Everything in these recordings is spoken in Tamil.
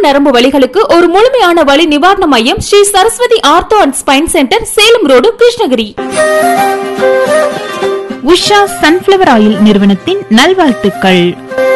நரம்பு வலிகளுக்கு ஒரு முழுமையான வலி நிவாரண மையம் Sri Saraswathi ortho and spine centre Salem road Krishnagiri Usha sunflower oil நிறுவனத்தின் நல்வாழ்த்துக்கள்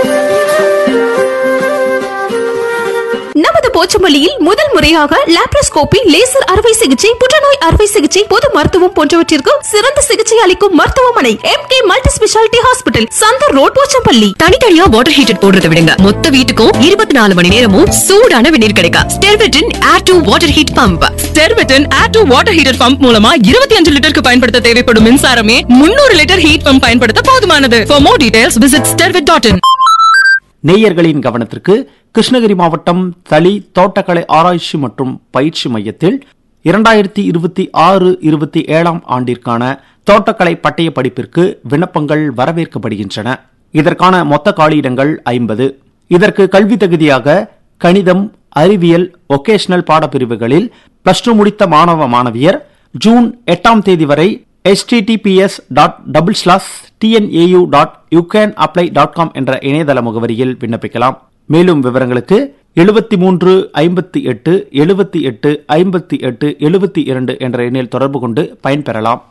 நமது போச்சம்பள்ளியில் முதல் முறையாக லாப்ரோஸ்கோபி லேசர் அறுவை சிகிச்சை புற்றுநோய் அறுவை சிகிச்சை பொது மருத்துவம் போன்றவற்றிற்கு சிறந்த சிகிச்சை அளிக்கும் மருத்துவமனை M K multi speciality hospital Chandar road Pochampalli தனித்தனியா வாட்டர் ஹீட்டர் போடுறத விடுங்க மொத்த வீட்டுக்கும் இருபத்தி நாலு மணி நேரமும் சூடான வெந்நீர் கிடைக்கும் ஸ்டெர்விட்டின் air to water heat pump ஸ்டெர்விட்டின் air to water heater pump மூலமா இருபத்தி அஞ்சு லிட்டருக்கு பயன்படுத்த தேவைப்படும் மின்சாரமே முன்னூறு லிட்டர் ஹீட் பம்ப் பயன்படுத்த போதுமானது for more details visit Sterwit dot in நேயர்களின் கவனத்திற்கு கிருஷ்ணகிரி மாவட்டம் தளி தோட்டக்கலை ஆராய்ச்சி மற்றும் பயிற்சி மையத்தில் இரண்டாயிரத்தி இருபத்தி ஆறு இருபத்தி ஏழாம் ஆண்டிற்கான தோட்டக்கலை பட்டய படிப்பிற்கு விண்ணப்பங்கள் வரவேற்கப்படுகின்றன இதற்கான மொத்த காலியிடங்கள் ஐம்பது இதற்கு கல்வி தகுதியாக கணிதம் அறிவியல் ஒகேஷனல் பாடப்பிரிவுகளில் பிளஸ் டூ முடித்த மாணவ மாணவியர் ஜூன் எட்டாம் தேதி வரை https dot double slash TNAU dot you can apply dot com என்ற இணையதள முகவரியில் விண்ணப்பிக்கலாம் மேலும் விவரங்களுக்கு எழுபத்தி மூன்று ஐம்பத்தி எட்டு எழுபத்தி எட்டு ஐம்பத்தி எட்டு எழுபத்தி இரண்டு என்ற எண்ணில் தொடர்பு கொண்டு பயன்பெறலாம்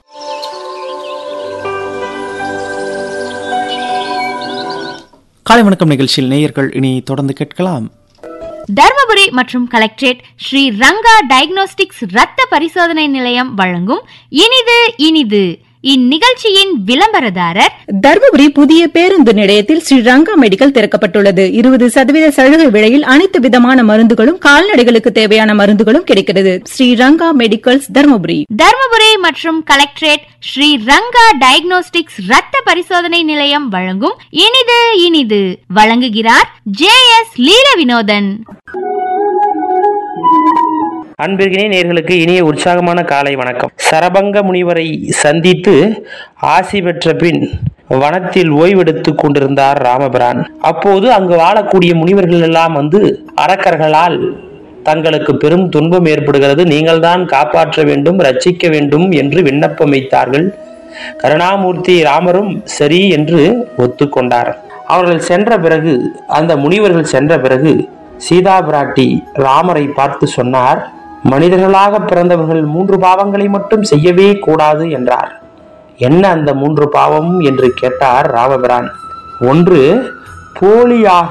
காலை வணக்கம் நிகழ்ச்சியில் நேயர்கள் இனி தொடர்ந்து கேட்கலாம் தர்மபுரி மற்றும் கலெக்டரேட் ஸ்ரீ ரங்கா டயக்னோஸ்டிக்ஸ் ரத்த பரிசோதனை நிலையம் வழங்கும் இனிது இனிது இந்நிகழ்ச்சியின் விளம்பரதாரர் தர்மபுரி புதிய பேருந்து நிலையத்தில் ஸ்ரீ ரங்கா மெடிக்கல் திறக்கப்பட்டுள்ளது இருபது சதவீத சலுகை விலையில் அனைத்து விதமான மருந்துகளும் கால்நடைகளுக்கு தேவையான மருந்துகளும் கிடைக்கிறது ஸ்ரீ ரங்கா மெடிக்கல்ஸ் தர்மபுரி தர்மபுரி மற்றும் கலெக்டரேட் ஸ்ரீ ரங்கா டயக்னோஸ்டிக்ஸ் ரத்த பரிசோதனை நிலையம் வழங்கும் இனிது இனிது வழங்குகிறார் ஜே எஸ் லீல வினோதன் அன்பிற்கினே நேர்களுக்கு இனிய உற்சாகமான காலை வணக்கம் சரபங்க முனிவரை சந்தித்து ஆசி பெற்ற பின் வனத்தில் ஓய்வெடுத்து கொண்டிருந்தார் ராமபிரான் அப்போது அங்கு வாழக்கூடிய முனிவர்கள் எல்லாம் வந்து அரக்கர்களால் தங்களுக்கு பெரும் துன்பம் ஏற்படுகிறது நீங்கள்தான் காப்பாற்ற வேண்டும் ரட்சிக்க வேண்டும் என்று விண்ணப்பம் வைத்தார்கள் கருணாமூர்த்தி ராமரும் சரி என்று ஒத்துக்கொண்டார் அவர்கள் சென்ற பிறகு அந்த முனிவர்கள் சென்ற பிறகு சீதா பிராட்டி ராமரை பார்த்து சொன்னார் மனிதர்களாக பிறந்தவர்கள் மூன்று பாவங்களை மட்டும் செய்யவே கூடாது என்றார் என்ன அந்த மூன்று பாவம் என்று கேட்டார் ராமபிரான் ஒன்று போலியாக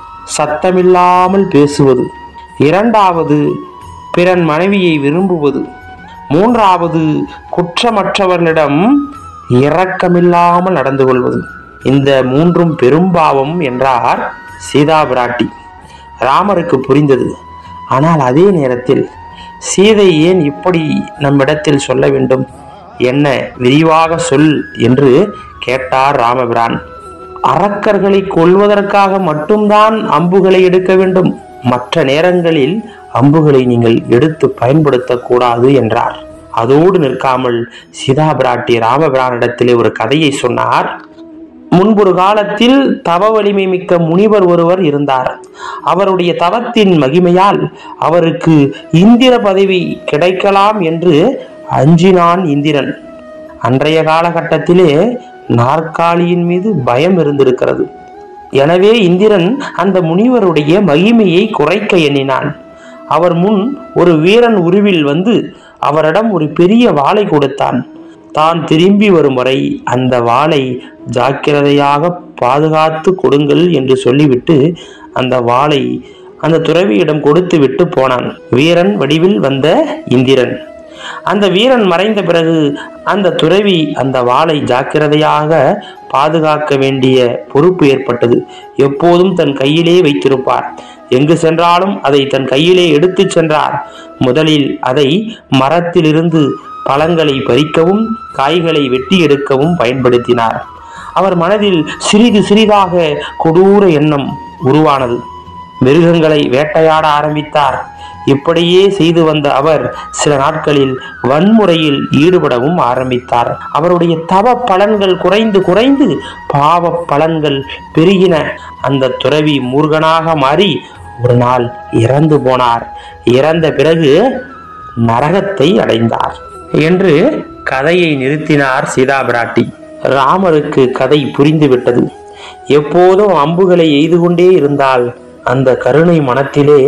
சத்தமில்லாமல் பேசுவது இரண்டாவது பிறன் மனைவியை விரும்புவது மூன்றாவது குற்றமற்றவர்களிடம் இரக்கமில்லாமல் நடந்து கொள்வது இந்த மூன்றும் பெரும்பாவம் என்றார் சீதா பிராட்டி ராமருக்கு புரிந்தது ஆனால் அதே நேரத்தில் சீதை ஏன் இப்படி நம்மிடத்தில் சொல்ல வேண்டும் என்ன விரிவாக சொல் என்று கேட்டார் ராமபிரான் அரக்கர்களை கொல்வதற்காக மட்டும்தான் அம்புகளை எடுக்க வேண்டும் மற்ற நேரங்களில் அம்புகளை நீங்கள் எடுத்து பயன்படுத்தக்கூடாது என்றார் அதோடு நிற்காமல் சீதா பிராட்டி ராமபிரானிடத்திலே ஒரு கதையை சொன்னார் முன்பொரு காலத்தில் தவ வலிமை மிக்க முனிவர் ஒருவர் இருந்தார் அவருடைய தவத்தின் மகிமையால் அவருக்கு இந்திர பதவி கிடைக்கலாம் என்று அஞ்சினான் இந்திரன் அன்றைய காலகட்டத்திலே நாற்காலியின் மீது பயம் இருந்திருக்கிறது எனவே இந்திரன் அந்த முனிவருடைய மகிமையை குறைக்க எண்ணினான் அவர் முன் ஒரு வீரன் உருவில் வந்து அவரிடம் ஒரு பெரிய வாளை கொடுத்தான் தான் திரும்பி வரும் வரை அந்த வாளை ஜாக்கிரதையாக பாதுகாத்து கொடுங்கள் என்று சொல்லிவிட்டு அந்த வாளை அந்த துறவியிடம் கொடுத்து விட்டு போனான் வீரன் வடிவில் வந்த இந்திரன் அந்த வீரன் மறைந்த பிறகு அந்த துறவி அந்த வாளை ஜாக்கிரதையாக பாதுகாக்க வேண்டிய பொறுப்பு ஏற்பட்டது எப்போதும் தன் கையிலே வைத்திருப்பார் எங்கு சென்றாலும் அதை தன் கையிலே எடுத்துச் சென்றார் முதலில் அதை மரத்திலிருந்து பழங்களை பறிக்கவும் காய்களை வெட்டி எடுக்கவும் பயன்படுத்தினார் அவர் மனதில் சிறிது சிறிதாக கொடூர எண்ணம் உருவானது மிருகங்களை வேட்டையாட ஆரம்பித்தார் இப்படியே செய்து வந்த அவர் சில நாட்களில் வன்முறையில் ஈடுபடவும் ஆரம்பித்தார் அவருடைய தவ பலன்கள் குறைந்து குறைந்து பாவ பலன்கள் பெருகின அந்த துறவி மூர்கனாக மாறி ஒரு நாள் இறந்து போனார் இறந்த பிறகு நரகத்தை அடைந்தார் என்று கதையை நிறுத்தினார் சீதா பிராட்டி ராமருக்கு கதை புரிந்துவிட்டது எப்போதும் அம்புகளை எய்து கொண்டே இருந்தால் அந்த கருணை மனத்திலே